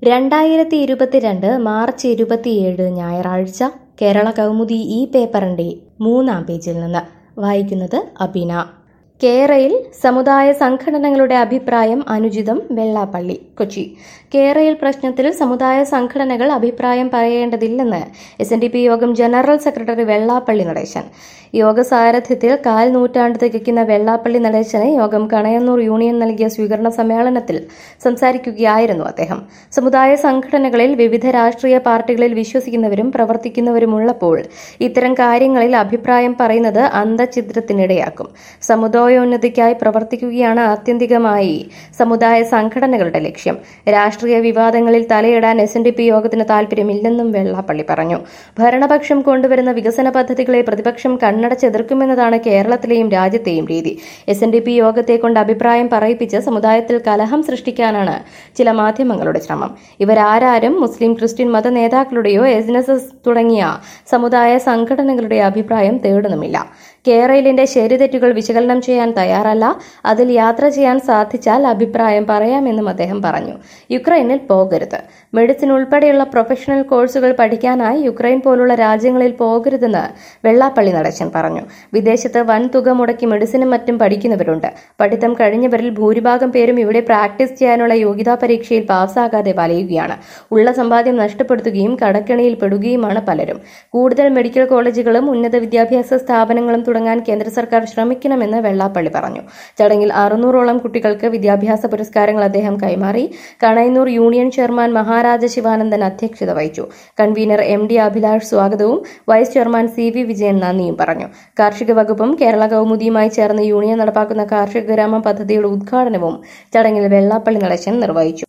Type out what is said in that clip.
രണ്ടായിരത്തി ഇരുപത്തിരണ്ട് മാർച്ച് ഇരുപത്തിയേഴ് ഞായറാഴ്ച കേരള കൗമുദി ഈ പേപ്പറിന്റെ മൂന്നാം പേജിൽ നിന്ന് വായിക്കുന്നത് അബിന കേരയിൽ സമുദായ സംഘടനകളുടെ അഭിപ്രായം അനുചിതം വെള്ളാപ്പള്ളി കൊച്ചി കേരയിൽ പ്രശ്നത്തിൽ സമുദായ സംഘടനകൾ അഭിപ്രായം പറയേണ്ടതില്ലെന്ന് എസ് എൻ ഡി പി യോഗം ജനറൽ സെക്രട്ടറി വെള്ളാപ്പള്ളി നടേശൻ യോഗ സാരഥ്യത്തിൽ കാൽ നൂറ്റാണ്ട് തികയ്ക്കുന്ന വെള്ളാപ്പള്ളി നടേശന് യോഗം കണയന്നൂർ യൂണിയൻ നൽകിയ സ്വീകരണ സമ്മേളനത്തിൽ സംസാരിക്കുകയായിരുന്നു അദ്ദേഹം സമുദായ സംഘടനകളിൽ വിവിധ രാഷ്ട്രീയ പാർട്ടികളിൽ വിശ്വസിക്കുന്നവരും പ്രവർത്തിക്കുന്നവരുമുള്ളപ്പോൾ ഇത്തരം കാര്യങ്ങളിൽ അഭിപ്രായം പറയുന്നത് അന്തഛിദ്രത്തിനിടയാക്കും സമുദായോന്നതിക്കായി പ്രവർത്തിക്കുകയാണ് ആത്യന്തികമായി സമുദായ സംഘടനകളുടെ ലക്ഷ്യം രാഷ്ട്രീയ വിവാദങ്ങളിൽ തലയിടാൻ എസ് എൻ ഡി പി യോഗത്തിന് താൽപര്യമില്ലെന്നും വെള്ളാപ്പള്ളി പറഞ്ഞു ഭരണപക്ഷം കൊണ്ടുവരുന്ന വികസന പദ്ധതികളെ പ്രതിപക്ഷം കണ്ണടച്ചെതിർക്കുമെന്നതാണ് കേരളത്തിലെയും രാജ്യത്തെയും രീതി എസ് എൻ ഡി പി യോഗത്തെ കൊണ്ട് അഭിപ്രായം പറയിപ്പിച്ച് സമുദായത്തിൽ കലഹം സൃഷ്ടിക്കാനാണ് ചില മാധ്യമങ്ങളുടെ ശ്രമം ഇവരാരും മുസ്ലിം ക്രിസ്ത്യൻ മത നേതാക്കളുടെയോ എസ് എസ് എസ് തുടങ്ങിയ സമുദായ സംഘടനകളുടെ അഭിപ്രായം തേടുന്നുമില്ല കേരളിന്റെ ശരിതെറ്റുകൾ വിശകലനം ചെയ്യാൻ തയ്യാറല്ല അതിൽ യാത്ര ചെയ്യാൻ സാധിച്ചാൽ അഭിപ്രായം പറയാമെന്നും അദ്ദേഹം പറഞ്ഞു യുക്രൈനിൽ പോകരുത് മെഡിസിൻ ഉൾപ്പെടെയുള്ള പ്രൊഫഷണൽ കോഴ്സുകൾ പഠിക്കാനായി യുക്രൈൻ പോലുള്ള രാജ്യങ്ങളിൽ പോകരുതെന്ന് വെള്ളാപ്പള്ളി നടേശൻ പറഞ്ഞു വിദേശത്ത് വൻ തുക മുടക്കി മെഡിസിനും മറ്റും പഠിക്കുന്നവരുണ്ട് പഠിത്തം കഴിഞ്ഞവരിൽ ഭൂരിഭാഗം പേരും ഇവിടെ പ്രാക്ടീസ് ചെയ്യാനുള്ള യോഗ്യതാ പരീക്ഷയിൽ പാസ്സാകാതെ വലയുകയാണ് ഉള്ള സമ്പാദ്യം നഷ്ടപ്പെടുത്തുകയും കടക്കെണിയിൽ പെടുകയുമാണ് പലരും കൂടുതൽ മെഡിക്കൽ കോളേജുകളും ഉന്നത വിദ്യാഭ്യാസ സ്ഥാപനങ്ങളും തുടങ്ങാൻ കേന്ദ്ര സർക്കാർ ശ്രമിക്കണമെന്ന് വെള്ളാപ്പള്ളി പറഞ്ഞു ചടങ്ങിൽ അറുന്നൂറോളം കുട്ടികൾക്ക് വിദ്യാഭ്യാസ പുരസ്കാരങ്ങൾ അദ്ദേഹം കൈമാറി കണയന്നൂർ യൂണിയൻ ചെയർമാൻ മഹാരാജ ശിവാനന്ദൻ അധ്യക്ഷത വഹിച്ചു കൺവീനർ എം ഡി അഭിലാഷ് സ്വാഗതവും vice chairman C V Vijayan നന്ദിയും പറഞ്ഞു കാർഷിക വകുപ്പും കേരള കൗമുദിയുമായി ചേർന്ന് യൂണിയൻ നടപ്പാക്കുന്ന കാർഷിക ഗ്രാമം പദ്ധതിയുടെ ഉദ്ഘാടനവും ചടങ്ങിൽ വെള്ളാപ്പള്ളി നടേശൻ നിർവഹിച്ചു